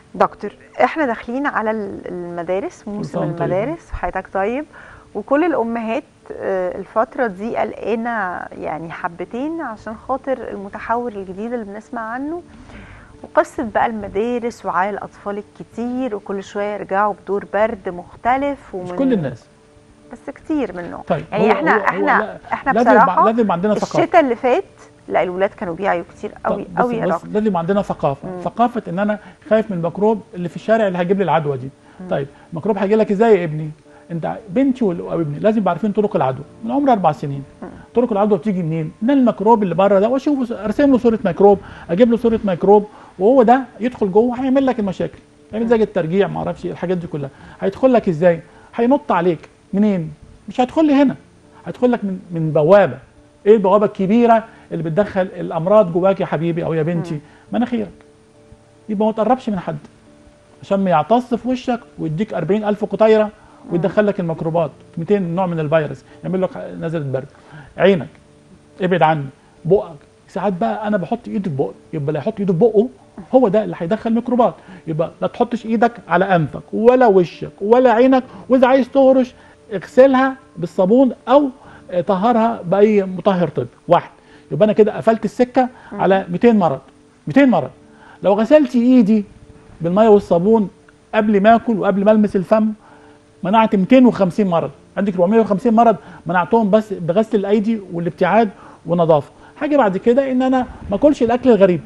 دكتور احنا داخلين على ال- المدارس موسم سنة وأنت طيب. المدارس حياتك طيب وكل الامهات آه، الفتره دي قلقانه يعني حبتين عشان خاطر المتحور الجديد اللي بنسمع عنه وقصه بقى المدارس وعلى الاطفال الكتير وكل شويه يرجعوا بدور برد مختلف ومن مش كل الناس بس كتير منهم طيب يعني هو- احنا هو- هو احنا لا- احنا لازم بصراحه لازم يبقى عندنا ثقافه الشتاء اللي فات لا الولاد كانوا بيعيوا كتير طب قوي بص- قوي يا بص، دكتور لازم يبقى عندنا ثقافه ثقافه ان انا خايف من الميكروب اللي في الشارع اللي هيجيب لي العدوى دي طيب الميكروب هيجي لك ازاي يا ابني انت بنتي وال- او ابني لازم يبقى عارفين طرق العدوى من عمر اربع سنين طرق العدوى بتيجي منين من الميكروب اللي بره ده واشوف ارسم له صوره ميكروب اجيب له صوره ميكروب وهو ده يدخل جوه هيعمل لك المشاكل يعمل زي الترجيع ما اعرفش إيه، الحاجات دي كلها هيدخل لك ازاي هينط عليك منين مش هيدخل لي هنا هيدخل لك من من بوابه ايه البوابه الكبيره اللي بتدخل الامراض جواك يا حبيبي او يا بنتي مناخيرك يبقى ما تقربش من حد عشان ما يعتص في وشك ويديك 40000 قطيره ويدخل لك الميكروبات 200 نوع من الفيروس يعمل لك نزله برد عينك ابعد عني بقك ساعات بقى انا بحط ايدي في بقي يبقى اللي يحط ايده في بقه هو ده اللي هيدخل ميكروبات يبقى لا تحطش ايدك على انفك ولا وشك ولا عينك واذا عايز تهرش اغسلها بالصابون او آه، طهرها باي مطهر طبي واحد يبقى انا كده قفلت السكه على 200 مرض 200 مرض لو غسلت ايدي بالميه والصابون قبل ما اكل وقبل ما المس الفم منعت 250 مرض عندك 450 مرض منعتهم بس بغسل الايدي والابتعاد ونظافه حاجه بعد كده ان انا ما اكلش الاكل الغريب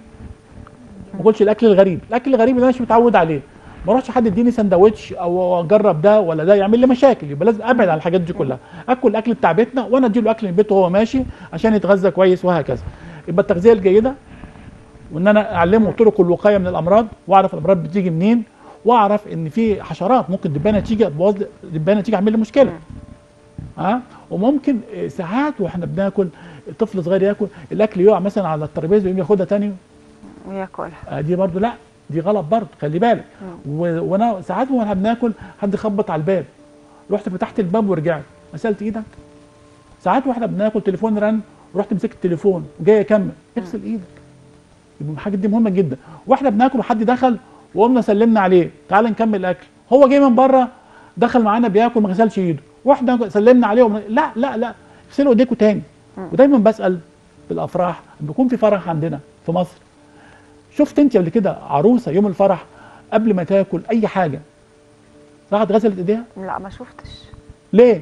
ما اكلش الاكل الغريب الاكل الغريب اللي انا مش متعود عليه ما اروحش حد يديني سندوتش او اجرب ده ولا ده يعمل لي مشاكل يبقى لازم ابعد عن الحاجات دي كلها اكل الاكل بتاع بيتنا وانا اديله اكل من بيته وهو ماشي عشان يتغذى كويس وهكذا يبقى التغذيه الجيده وان انا اعلمه طرق الوقايه من الامراض واعرف الامراض بتيجي منين واعرف ان في حشرات ممكن دبانه تيجي تبوظ لي- دبانه تيجي تعمل لي مشكله ها وممكن آه، ساعات واحنا بناكل طفل صغير ياكل الاكل يقع مثلا على الترابيزه ويقوم ياخدها تاني وياكلها آه، دي برضو لا دي غلط برضو خلي بالك و- وانا ساعات واحنا بناكل حد خبط على الباب رحت فتحت الباب ورجعت غسلت ايدك ساعات واحنا بناكل تليفون رن ورحت مسكت التليفون وجاي اكمل اغسل ايدك يبقى الحاجات دي مهمه جدا واحنا بناكل وحد دخل وقمنا سلمنا عليه تعال نكمل الاكل هو جاي من بره دخل معانا بياكل ما غسلش ايده واحنا سلمنا عليه ومن... لا لا لا اغسلوا ايديكم تاني ودايما بسال في الافراح لما بيكون في فرح عندنا في مصر شفت انت قبل كده عروسه يوم الفرح قبل ما تاكل اي حاجه راحت غسلت ايديها لا ما شفتش ليه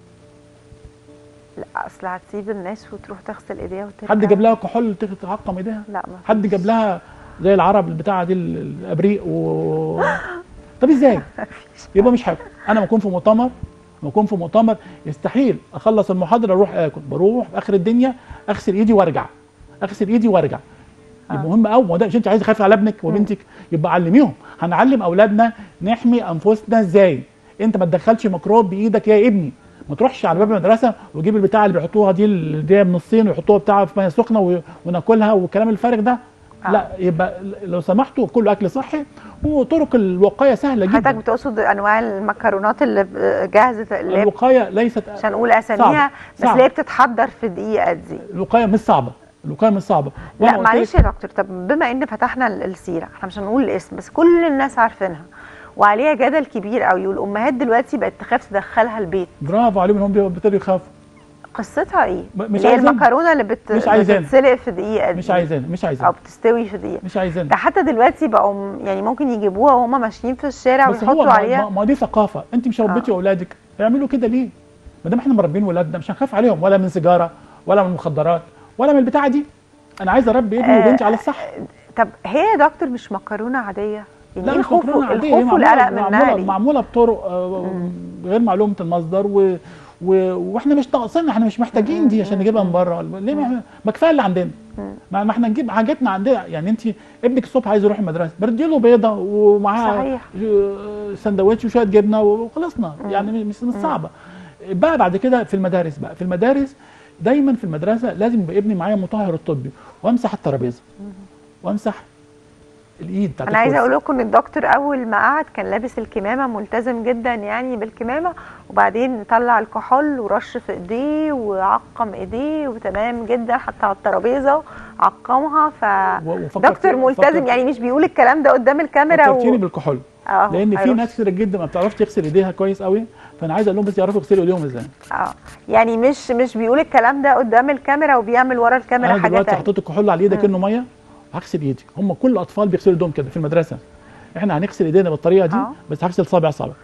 لا اصل هتسيب الناس وتروح تغسل ايديها وترجع حد جاب لها كحول تعقم ايديها لا ما حد جاب لها زي العرب البتاعه دي ال- الابريق و طب ازاي يبقى مش حاجه انا بكون في مؤتمر بكون في مؤتمر يستحيل اخلص المحاضره اروح اكل بروح في اخر الدنيا اغسل ايدي وارجع اغسل ايدي وارجع يبقى آه. مهم قوي ما هو ده مش انت عايز خايف على ابنك وبنتك يبقى علميهم هنعلم اولادنا نحمي انفسنا ازاي انت ما تدخلش ميكروب بايدك يا ابني ما تروحش على باب المدرسه وتجيب البتاع اللي بيحطوها دي اللي دي من الصين ويحطوها بتاع في ميه سخنه و- وناكلها والكلام الفارغ ده آه. لا يبقى لو سمحتوا كله اكل صحي وطرق الوقايه سهله حضرتك جدا بتقصد انواع المكرونات اللي ب- جاهزه اللي هي الوقايه ليست عشان نقول اساميها بس صعبة. اللي هي بتتحضر في دقيقه دي الوقايه مش صعبه الوقايه مش صعبه وأنا لا قلت لك- معلش يا دكتور طب بما ان فتحنا ال- السيره احنا مش هنقول الاسم بس كل الناس عارفينها وعليها جدل كبير قوي والامهات دلوقتي بقت تخاف تدخلها البيت برافو عليهم هم ابتدوا يخافوا قصتها ايه؟ م- مش اللي هي عايزين. المكرونه اللي بت... مش عايزين. بتتسلق في دقيقه دي مش عايزين مش او عايزين بتستوي في دقيقه مش عايزين ده حتى دلوقتي بقوا م- يعني ممكن يجيبوها وهم ماشيين في الشارع بس هو ويحطوا ما, عليها ما, ما دي ثقافه انت مش ربيتي آه. اولادك يعملوا كده ليه ما دام احنا مربين ولادنا مش هنخاف عليهم ولا من سيجاره ولا من مخدرات ولا من البتاعه دي انا عايز اربي ابني آه، وبنتي على الصح طب هي يا دكتور مش مكرونه عاديه يعني لا ايه مش الخوف مكرونه عاديه هي الخوف والقلق معموله منها معموله, ليه؟ معمولة بطرق آه، غير معلومه المصدر و و... واحنا مش ناقصين احنا مش محتاجين دي عشان نجيبها من بره ليه ما, ما كفايه اللي عندنا ما ما احنا نجيب حاجاتنا عندنا يعني انت ابنك الصبح عايز يروح المدرسه بدي له بيضه ومعاها صحيح. ج- سندوتش وشويه جبنه وخلصنا يعني مش مش صعبه بقى بعد كده في المدارس بقى في المدارس دايما في المدرسه لازم يبقى ابني معايا مطهر الطبي وامسح الترابيزه وامسح الايد بتاعت انا عايزه الكرسي. اقول لكم ان الدكتور اول ما قعد كان لابس الكمامه ملتزم جدا يعني بالكمامه وبعدين طلع الكحول ورش في ايديه وعقم ايديه وتمام جدا حتى على الترابيزه عقمها ف و- وفكر دكتور في- ملتزم فكر- يعني مش بيقول الكلام ده قدام الكاميرا فكرتيني و... بالكحول اه لان في هيروح. ناس كتير جدا ما بتعرفش تغسل ايديها كويس قوي فانا عايز اقول لهم بس يعرفوا يغسلوا ايديهم ازاي اه يعني مش مش بيقول الكلام ده قدام الكاميرا وبيعمل ورا الكاميرا انا حاجه دلوقتي تانية حطيت الكحول على ايدي كانه ميه هغسل ايدي هم كل الاطفال بيغسلوا ايديهم كده في المدرسه احنا هنغسل ايدينا بالطريقه دي آه. بس هغسل صابع صابع